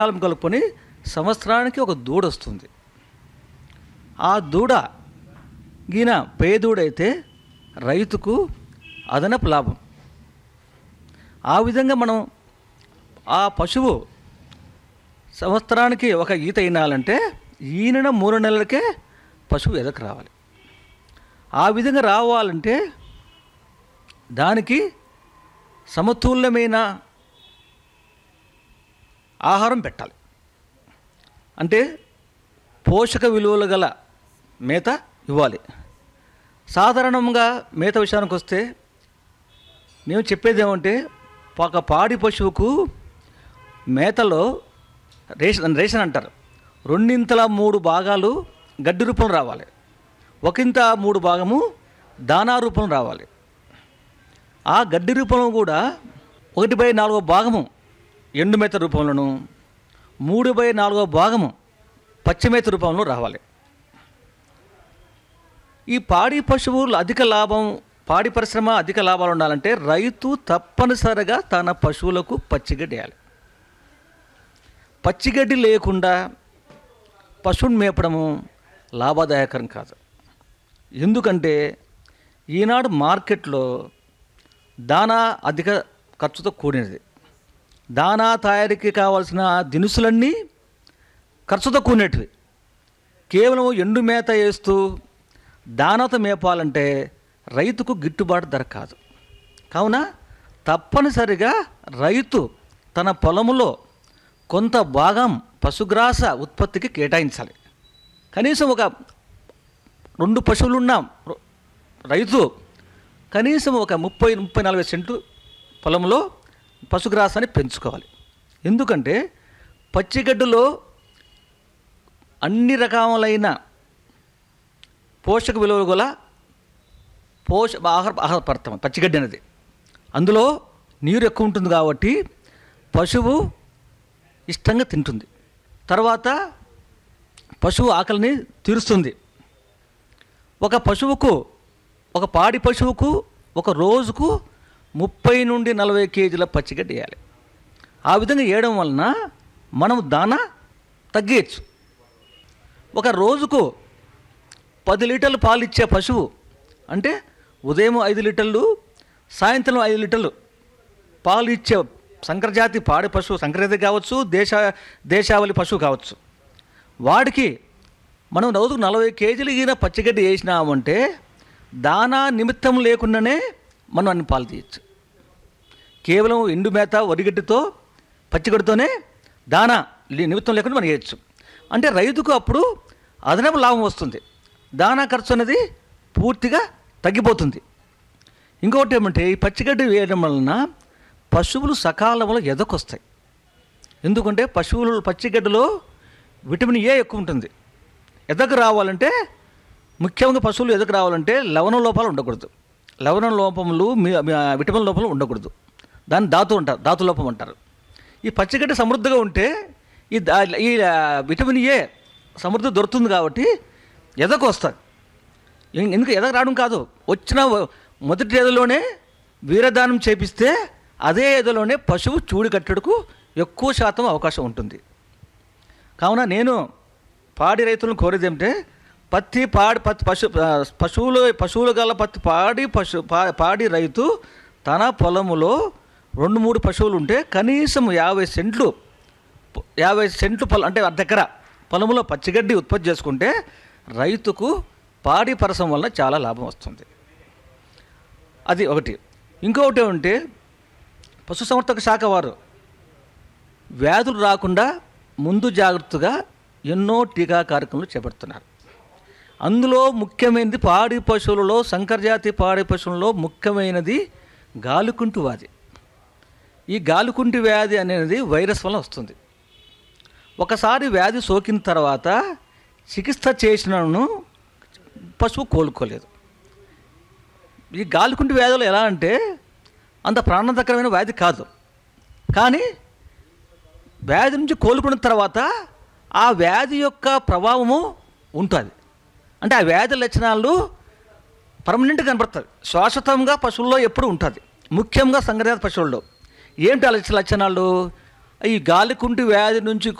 కాలం కలుపుకొని సంవత్సరానికి ఒక దూడ వస్తుంది ఆ దూడ గీన పేదూడైతే రైతుకు అదనపు లాభం ఆ విధంగా మనం ఆ పశువు సంవత్సరానికి ఒక ఈత ఈనాలంటే ఈనిన మూడు నెలలకే పశువు ఎదకు రావాలి ఆ విధంగా రావాలంటే దానికి సమతుల్యమైన ఆహారం పెట్టాలి అంటే పోషక విలువలు గల మేత ఇవ్వాలి సాధారణంగా మేత విషయానికి వస్తే నేను చెప్పేది ఏమంటే ఒక పాడి పశువుకు మేతలో రేషన్ రేషన్ అంటారు రెండింతల మూడు భాగాలు గడ్డి రూపంలో రావాలి ఒకంత మూడు భాగము దానా రూపంలో రావాలి ఆ గడ్డి రూపంలో కూడా ఒకటి బై నాలుగో భాగము ఎండుమేత రూపంలోను మూడు బై నాలుగో భాగము పచ్చిమేత రూపంలో రావాలి ఈ పాడి పశువులు అధిక లాభం పాడి పరిశ్రమ అధిక లాభాలు ఉండాలంటే రైతు తప్పనిసరిగా తన పశువులకు పచ్చిగడ్డి వేయాలి పచ్చిగడ్డి లేకుండా పశువుని మేపడము లాభదాయకరం కాదు ఎందుకంటే ఈనాడు మార్కెట్లో దానా అధిక ఖర్చుతో కూడినది దానా తయారీకి కావాల్సిన దినుసులన్నీ ఖర్చుతో కూడినటివి కేవలం ఎండు మేత వేస్తూ దానాతో మేపాలంటే రైతుకు గిట్టుబాటు ధర కాదు కావున తప్పనిసరిగా రైతు తన పొలములో కొంత భాగం పశుగ్రాస ఉత్పత్తికి కేటాయించాలి కనీసం ఒక రెండు పశువులున్న రైతు కనీసం ఒక ముప్పై ముప్పై నలభై సెంటు పొలంలో పశుగ్రాసాన్ని పెంచుకోవాలి ఎందుకంటే పచ్చిగడ్డలో అన్ని రకాలైన పోషక విలువలు గల పోష ఆహార ఆహార పదార్థం పచ్చిగడ్డి అనేది అందులో నీరు ఎక్కువ ఉంటుంది కాబట్టి పశువు ఇష్టంగా తింటుంది తర్వాత పశువు ఆకలిని తీరుస్తుంది ఒక పశువుకు ఒక పాడి పశువుకు ఒక రోజుకు ముప్పై నుండి నలభై కేజీల పచ్చిగడ్డి వేయాలి ఆ విధంగా వేయడం వలన మనం దాన తగ్గేయచ్చు ఒక రోజుకు పది లీటర్లు పాలు ఇచ్చే పశువు అంటే ఉదయం ఐదు లీటర్లు సాయంత్రం ఐదు లీటర్లు పాలు ఇచ్చే సంకరజాతి పాడి పశువు సంకరజాతి కావచ్చు దేశ దేశావళి పశువు కావచ్చు వాడికి మనం రోజుకు నలభై కేజీలు ఈయన పచ్చిగడ్డి వేసినామంటే దానా నిమిత్తం లేకుండానే మనం అన్ని పాలు తీయచ్చు కేవలం ఎండు మేత వరిగడ్డితో పచ్చిగడ్డితోనే దానా లే- నిమిత్తం లేకుండా మనం వేయచ్చు అంటే రైతుకు అప్పుడు అదనపు లాభం వస్తుంది దానా ఖర్చు అనేది పూర్తిగా తగ్గిపోతుంది ఇంకొకటి ఏమంటే ఈ పచ్చిగడ్డి వేయడం వలన పశువులు సకాలంలో ఎదకొస్తాయి ఎందుకంటే పశువులు పచ్చిగడ్డలో విటమిన్ ఏ ఎక్కువ ఉంటుంది ఎదకు రావాలంటే ముఖ్యంగా పశువులు ఎదకు రావాలంటే లవణ లోపాలు ఉండకూడదు లవణ లోపములు మీ మీ- విటమిన్ లోపములు ఉండకూడదు దాన్ని ధాతు అంటారు ధాతు లోపం అంటారు ఈ పచ్చిగడ్డ సమృద్ధిగా ఉంటే ఈ దా- ఈ ఆ, విటమిన్ ఏ సమృద్ధి దొరుకుతుంది కాబట్టి ఎదకు వస్తుంది ఎం- ఎందుకు ఎదకు రావడం కాదు వచ్చిన వ- మొదటి ఎదలోనే వీరదానం చేపిస్తే అదే ఎదలోనే పశువు చూడి కట్టడుకు ఎక్కువ శాతం అవకాశం ఉంటుంది కావున నేను పాడి రైతులను కోరేది ఏమిటంటే పత్తి పాడి పత్తి పశు ఆ, పశువులు పశువులు గల పత్తి పాడి పశు పా- పాడి రైతు తన పొలములో రెండు మూడు పశువులు ఉంటే కనీసం యాభై సెంట్లు పొ- యాభై సెంట్లు పొలం అంటే అర్ధ ఎకరా పొలంలో పచ్చిగడ్డి ఉత్పత్తి చేసుకుంటే రైతుకు పాడి పరసం వలన చాలా లాభం వస్తుంది అది ఒకటి ఇంకొకటి ఏమంటే పశుసంవర్ధక శాఖ వారు వ్యాధులు రాకుండా ముందు జాగ్రత్తగా ఎన్నో టీకా కార్యక్రమాలు చేపడుతున్నారు అందులో ముఖ్యమైనది పాడి పశువులలో సంకరజాతి పాడి పశువులలో ముఖ్యమైనది గాలికుంటు వ్యాధి ఈ గాలికుంటి వ్యాధి అనేది వైరస్ వల్ల వస్తుంది ఒకసారి వ్యాధి సోకిన తర్వాత చికిత్స చేసినను పశువు కోలుకోలేదు ఈ గాలికుంటి వ్యాధులు ఎలా అంటే అంత ప్రాణాంతకరమైన వ్యాధి కాదు కానీ వ్యాధి నుంచి కోలుకున్న తర్వాత ఆ వ్యాధి యొక్క ప్రభావము ఉంటుంది అంటే ఆ వ్యాధి లక్షణాలు పర్మనెంట్గా కనబడుతుంది శాశ్వతంగా పశువుల్లో ఎప్పుడు ఉంటుంది ముఖ్యంగా సంగ్రహ పశువుల్లో ఏంటి ఆ లక్ష- లక్షణాలు ఈ గాలికుంటి వ్యాధి నుంచి